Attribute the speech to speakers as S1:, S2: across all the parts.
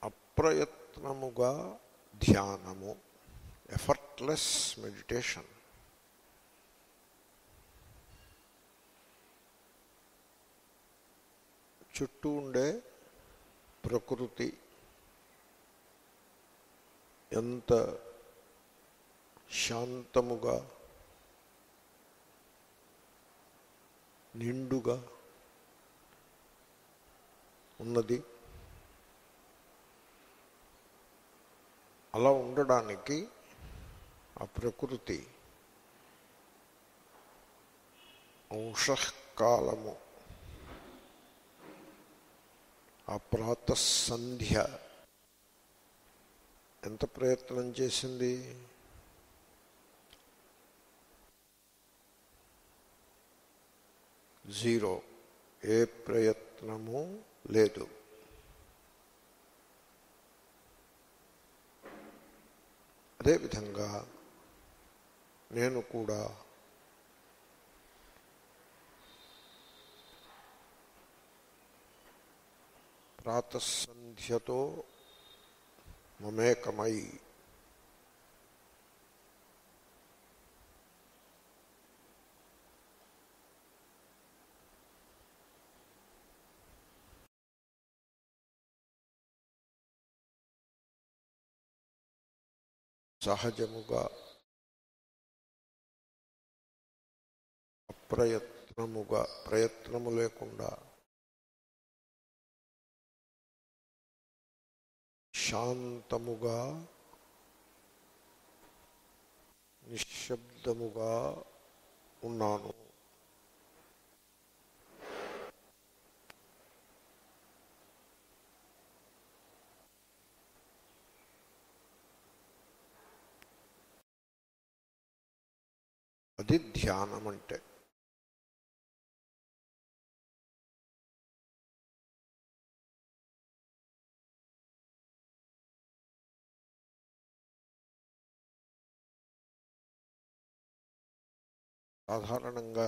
S1: అప్రయత్నముగా ధ్యానము effortless meditation చుట్టూ ఉండే ప్రకృతి ఎంత శాంతముగా నిండుగా ఉన్నది అలా ఉండడానికి ఆ ప్రకృతి అంశకాలము ఆ ప్రాతసంధ్య ఎంత ప్రయత్నం చేసింది జీరో ఏ ప్రయత్నము లేదు అదేవిధంగా నేను కూడా ప్రాతసంధ్యతో మమేకమై సహజముగా అప్రయత్నముగా ప్రయత్నము లేకుండా శాంతముగా నిశ్శబ్దముగా ఉన్నాను అది ధ్యానం అంటే సాధారణంగా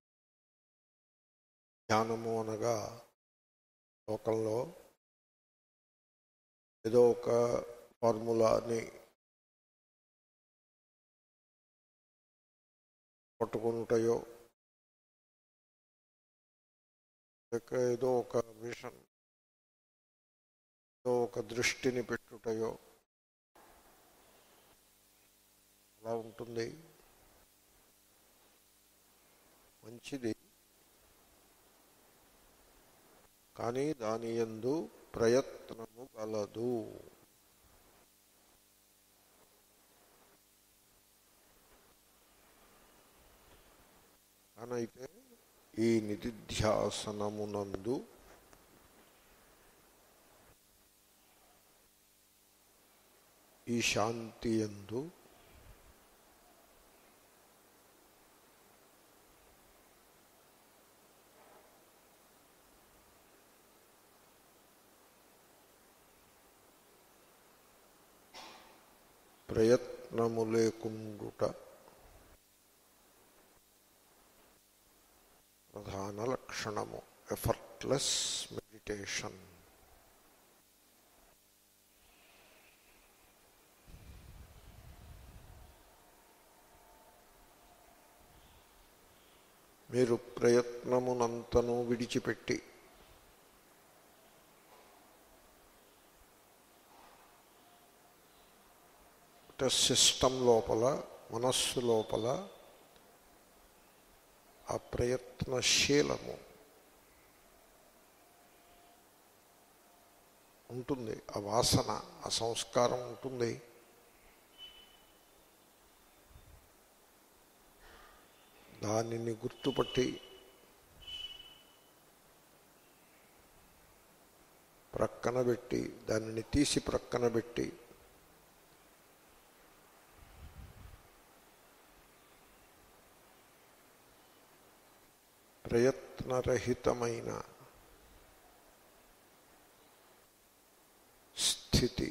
S1: ధ్యానము అనగా లోకంలో ఏదో ఒక ఫార్ములాని పట్టుకుంటాయో లేక ఏదో ఒక విషన్ ఏదో ఒక దృష్టిని పెట్టుటయో అలా ఉంటుంది మంచిది కానీ దాని యందు ప్రయత్నము గలదు కానైతే ఈ నిధిధ్యాసనమునందు ఈ శాంతి యందు ప్రయత్నము లేకుండుట ప్రధాన లక్షణము ఎఫర్ట్లెస్ మెడిటేషన్ మీరు ప్రయత్నమునంతను విడిచిపెట్టి అంటే సిస్టమ్ లోపల మనస్సు లోపల ఆ ప్రయత్నశీలము ఉంటుంది ఆ వాసన ఆ సంస్కారం ఉంటుంది దానిని గుర్తుపట్టి ప్రక్కన పెట్టి దానిని తీసి ప్రక్కన పెట్టి ప్రయత్నరహితమైన స్థితి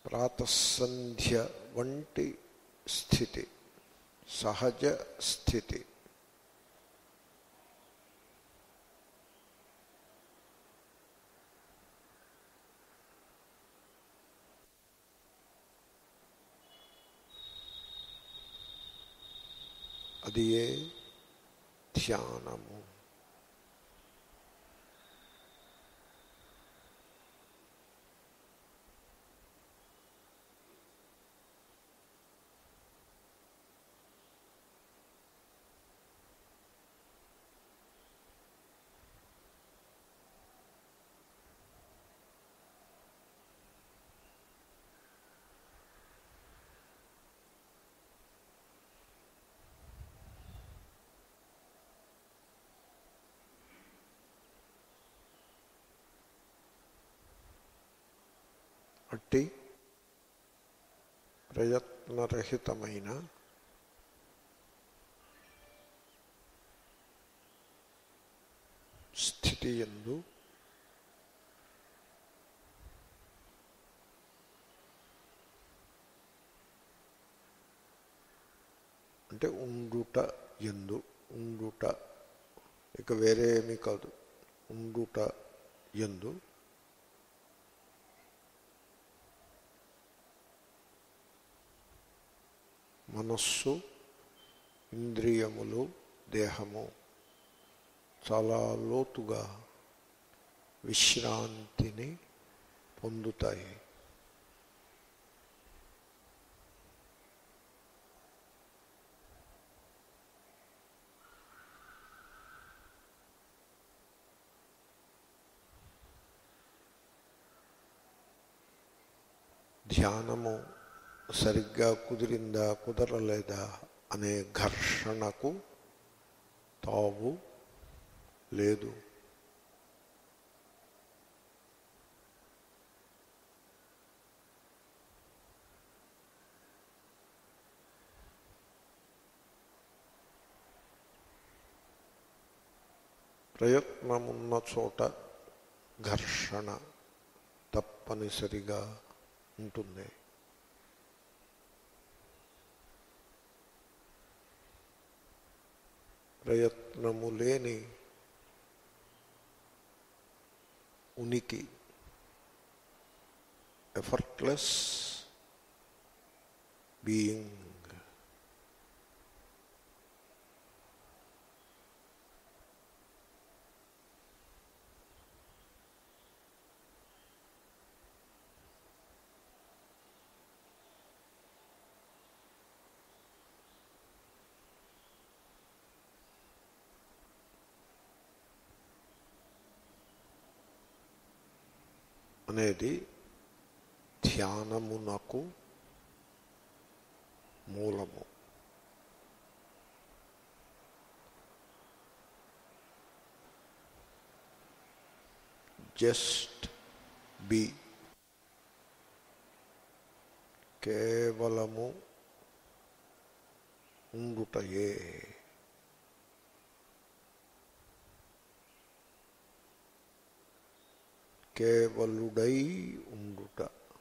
S1: ప్రాతసంధ్య వంటి స్థితి సహజ స్థితి అది ఏ ధ్యానము అట్టి ప్రయత్నరహితమైన స్థితి ఎందు అంటే ఉండుట ఎందు ఉండుట ఇక వేరే ఏమీ కాదు ఉండుట ఎందు మనస్సు ఇంద్రియములు దేహము చాలా లోతుగా విశ్రాంతిని పొందుతాయి ధ్యానము సరిగ్గా కుదిరిందా కుదరలేదా అనే ఘర్షణకు తావు లేదు ప్రయత్నమున్న చోట ఘర్షణ తప్పనిసరిగా ఉంటుంది ప్రయత్నము లేని ఉనికి ఎఫర్ట్లెస్ బీయింగ్ అనేది ధ్యానమునకు మూలము జస్ట్ బి కేవలము ఉండుటయే కేవలుడై ఉండుట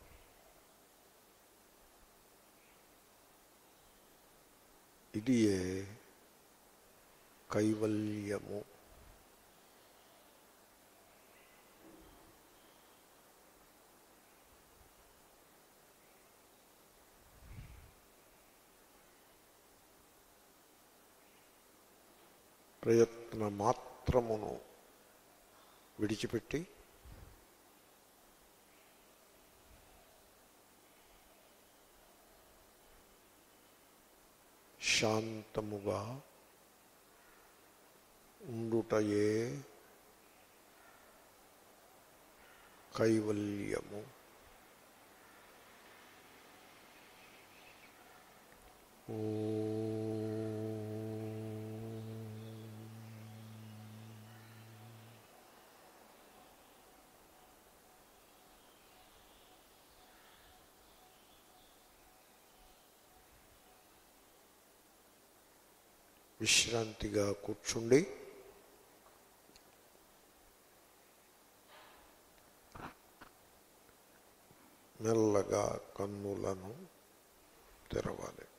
S1: ఇది ఏ కైవల్యము ప్రయత్న మాత్రమును విడిచిపెట్టి శాంతముగా ఉండుటయే కైవల్యము విశ్రాంతిగా కూర్చుండి మెల్లగా కన్నులను తెరవాలి